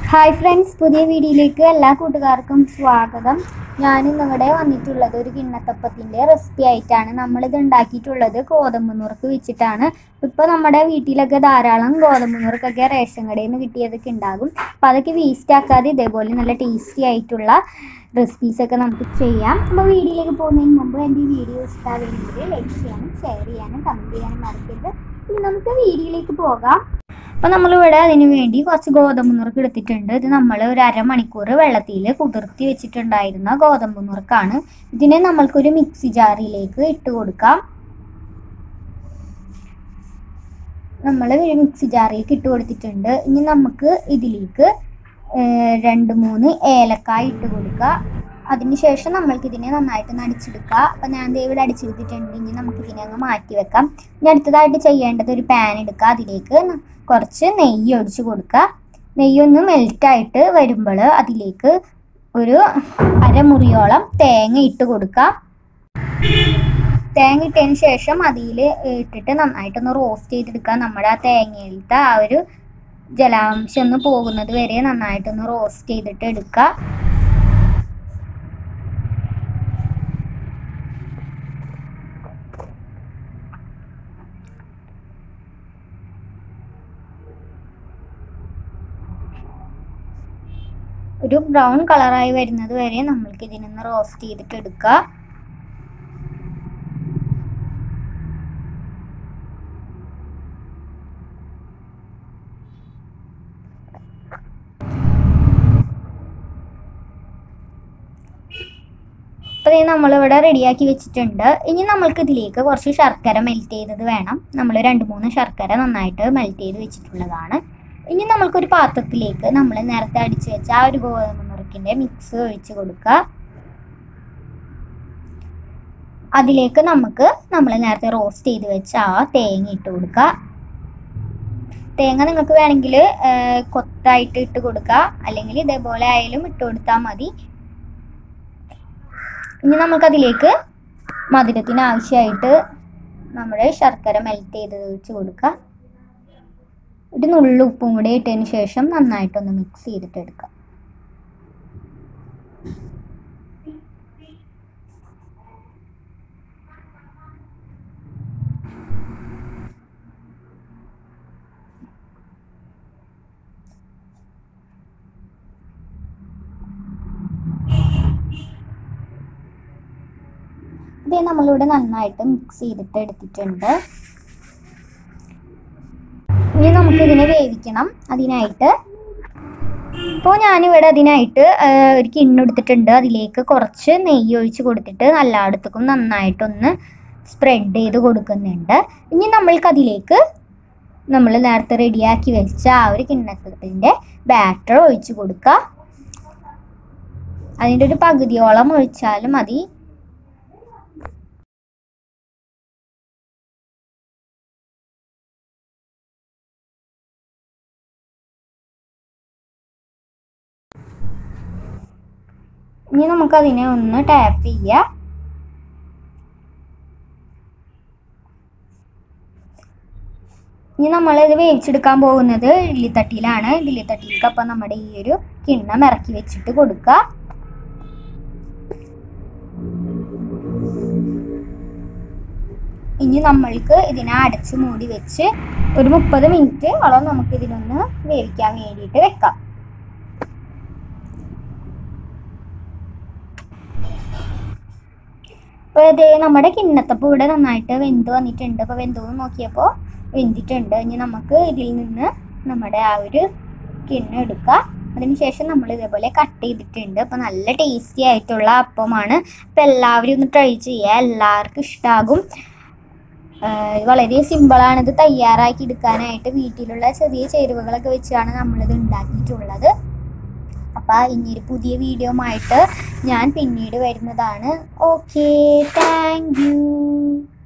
hi friends പുതിയ വീഡിയോയിലേക്ക് എല്ലാ കൂട്ടുകാർക്കും സ്വാഗതം ഞാൻ ഇന്നിവിടെ വന്നിട്ടുള്ളത് ഒരു കിണ്ണത്തപ്പത്തിൻ്റെ റെസിപ്പി ആയിട്ടാണ് നമ്മളിത് ഉണ്ടാക്കിയിട്ടുള്ളത് ഗോതമ്പ് നുറുക്ക് വെച്ചിട്ടാണ് ഇപ്പോൾ നമ്മുടെ വീട്ടിലൊക്കെ ധാരാളം ഗോതമ്പ് നുറുക്കൊക്കെ റേഷൻ കടയിൽ നിന്ന് കിട്ടിയതൊക്കെ ഉണ്ടാകും അപ്പോൾ അതൊക്കെ വേസ്റ്റ് ആക്കാതെ ഇതേപോലെ നല്ല ടേസ്റ്റി ആയിട്ടുള്ള റെസിപ്പീസൊക്കെ നമുക്ക് ചെയ്യാം അപ്പോൾ വീഡിയോയിലേക്ക് പോകുന്നതിന് മുമ്പ് എൻ്റെ ഈ വീഡിയോ ഇഷ്ടമാവുമെങ്കിൽ ലൈക്ക് ചെയ്യാനും ഷെയർ ചെയ്യാനും കമൻറ്റ് ചെയ്യാനും മറക്കരുത് ഇനി നമുക്ക് വീഡിയോയിലേക്ക് പോകാം അപ്പോൾ നമ്മളിവിടെ അതിന് വേണ്ടി കുറച്ച് ഗോതമ്പ് നുറുക്ക് എടുത്തിട്ടുണ്ട് ഇത് നമ്മൾ ഒരു അരമണിക്കൂർ വെള്ളത്തിൽ കുതിർത്തി വെച്ചിട്ടുണ്ടായിരുന്ന ഗോതമ്പ് നുറുക്കാണ് ഇതിനെ നമ്മൾക്കൊരു മിക്സി ജാറിലേക്ക് ഇട്ട് കൊടുക്കാം നമ്മൾ ഒരു മിക്സി ജാറിലേക്ക് ഇട്ട് കൊടുത്തിട്ടുണ്ട് ഇനി നമുക്ക് ഇതിലേക്ക് ഏർ, രണ്ട് മൂന്ന് ഏലക്കായ ഇട്ട് കൊടുക്കുക അതിനുശേഷം നമ്മൾക്ക് ഇതിനെ നന്നായിട്ട് നടിച്ചെടുക്കുക അപ്പം ഞാൻ ദേ ഇവിടെ അടിച്ചെടുത്തിട്ടുണ്ട് ഇനി നമുക്ക് ഇതിനെ അങ്ങ് മാറ്റി വെക്കാം ഇനി അടുത്തതായിട്ട് ചെയ്യേണ്ടത് ഒരു പാൻ എടുക്കുക അതിലേക്ക് ന- കുറച്ച് നെയ്യ് ഒഴിച്ച് കൊടുക്കുക നെയ്യൊന്ന് മെൽറ്റായിട്ട് വരുമ്പോൾ അതിലേക്ക് ഒരു അരമുറിയോളം തേങ്ങ ഇട്ട് കൊടുക്കുക തേങ്ങ ഇട്ടതിന് ശേഷം അതിൽ ഇട്ടിട്ട് നന്നായിട്ടൊന്ന് റോസ്റ്റ് ചെയ്തെടുക്കുക നമ്മുടെ ആ തേങ്ങയിലത്തെ ആ ഒരു ജലാംശം ഒന്ന് പോകുന്നത് വരെ നന്നായിട്ടൊന്ന് റോസ്റ്റ് ചെയ്തിട്ട് എടുക്കുക ഒരു ബ്രൗൺ കളറായി വരുന്നത് വരെ നമ്മൾക്ക് ഇതിനൊന്ന് റോസ്റ്റ് ചെയ്തിട്ട് എടുക്കുക അപ്പോൾ ഇത് നമ്മളിവിടെ റെഡിയാക്കി വെച്ചിട്ടുണ്ട് ഇനി നമ്മൾക്ക് ഇതിലേക്ക് കുറച്ച് ശർക്കര മെൽറ്റ് ചെയ്തത് വേണം നമ്മൾ രണ്ട് മൂന്ന് ശർക്കര നന്നായിട്ട് മെൽറ്റ് ചെയ്ത് വെച്ചിട്ടുള്ളതാണ് ഇനി നമ്മൾക്കൊരു പാത്രത്തിലേക്ക് നമ്മൾ നേരത്തെ അടിച്ചു വെച്ച ആ ഒരു ഗോതമ്പ് നുറുക്കിൻ്റെ മിക്സ് ഒഴിച്ച് കൊടുക്കുക അതിലേക്ക് നമുക്ക് നമ്മൾ നേരത്തെ റോസ്റ്റ് ചെയ്ത് വെച്ച ആ തേങ്ങ ഇട്ട് കൊടുക്കുക തേങ്ങ നിങ്ങൾക്ക് വേണമെങ്കിൽ കൊത്തായിട്ട് ഇട്ട് കൊടുക്കുക അല്ലെങ്കിൽ ഇതേപോലെ ആയാലും ഇട്ട് കൊടുത്താൽ മതി ഇനി നമുക്കതിലേക്ക് മധുരത്തിന് ആവശ്യമായിട്ട് നമ്മുടെ ശർക്കര മെൽറ്റ് ചെയ്ത് ഒഴിച്ച് കൊടുക്കുക ഒരു നുള്ളു ഉപ്പും കൂടി ഇട്ടതിന് ശേഷം നന്നായിട്ടൊന്ന് മിക്സ് ചെയ്തിട്ട് എടുക്കാം ഇത് നമ്മളിവിടെ നന്നായിട്ട് മിക്സ് ചെയ്തിട്ട് എടുത്തിട്ടുണ്ട് ഇനി നമുക്ക് ഇതിനെ വേവിക്കണം അതിനായിട്ട് ഇപ്പോൾ ഞാനിവിടെ അതിനായിട്ട് ആ, ഒരു കിണ്ണെടുത്തിട്ടുണ്ട് അതിലേക്ക് കുറച്ച് നെയ്യ് ഒഴിച്ച് കൊടുത്തിട്ട് എല്ലായിടത്തേക്കും നന്നായിട്ടൊന്ന് സ്പ്രെഡ് ചെയ്ത് കൊടുക്കുന്നുണ്ട് ഇനി നമ്മൾക്ക് അതിലേക്ക് നമ്മൾ നേരത്തെ റെഡിയാക്കി വെച്ച ആ ഒരു കിണ്ണത്തത്തിൻ്റെ ബാറ്റർ ഒഴിച്ച് കൊടുക്കുക അതിൻ്റെ ഒരു പകുതിയോളം ഒഴിച്ചാലും മതി ഇനി നമുക്കതിനെ ഒന്ന് ടാപ്പ് ചെയ്യാം ഇനി നമ്മൾ ഇത് വേവിച്ചെടുക്കാൻ പോകുന്നത് ഇഡ്ലിത്തട്ടിയിലാണ് ഇഡ്ലിത്തട്ടിയിലേക്ക് അപ്പം നമ്മുടെ ഈ ഒരു കിണ്ണം ഇറക്കി വെച്ചിട്ട് കൊടുക്കുക ഇനി നമ്മൾക്ക് ഇതിനെ അടച്ച് മൂടി വെച്ച് ഒരു മുപ്പത് മിനിറ്റ് ഓളം നമുക്ക് ഇതിനൊന്ന് വേവിക്കാൻ വേണ്ടിയിട്ട് വെക്കാം അപ്പോൾ ഇത് നമ്മുടെ കിണ്ണത്തപ്പം ഇവിടെ നന്നായിട്ട് വെന്ത് വന്നിട്ടുണ്ട് അപ്പോൾ വെന്തു നോക്കിയപ്പോൾ വെന്തിട്ടുണ്ട് ഇനി നമുക്ക് ഇതിൽ നിന്ന് നമ്മുടെ ആ ഒരു കിണ്ണം എടുക്കുക അതിനുശേഷം നമ്മൾ ഇതേപോലെ കട്ട് ചെയ്തിട്ടുണ്ട് അപ്പോൾ നല്ല ടേസ്റ്റി ആയിട്ടുള്ള അപ്പമാണ് അപ്പോൾ എല്ലാവരും ഒന്ന് ട്രൈ ചെയ്യുക എല്ലാവർക്കും ഇഷ്ടമാകും ആഹ് വളരെ സിമ്പിളാണ് ഇത് തയ്യാറാക്കി എടുക്കാനായിട്ട് വീട്ടിലുള്ള ചെറിയ ചേരുവകളൊക്കെ വെച്ചാണ് നമ്മളിത് ഉണ്ടാക്കിയിട്ടുള്ളത് അപ്പോൾ ഇനിയൊരു പുതിയ വീഡിയോ ആയിട്ട് ഞാൻ പിന്നീട് വരുന്നതാണ് ഓക്കെ താങ്ക് യു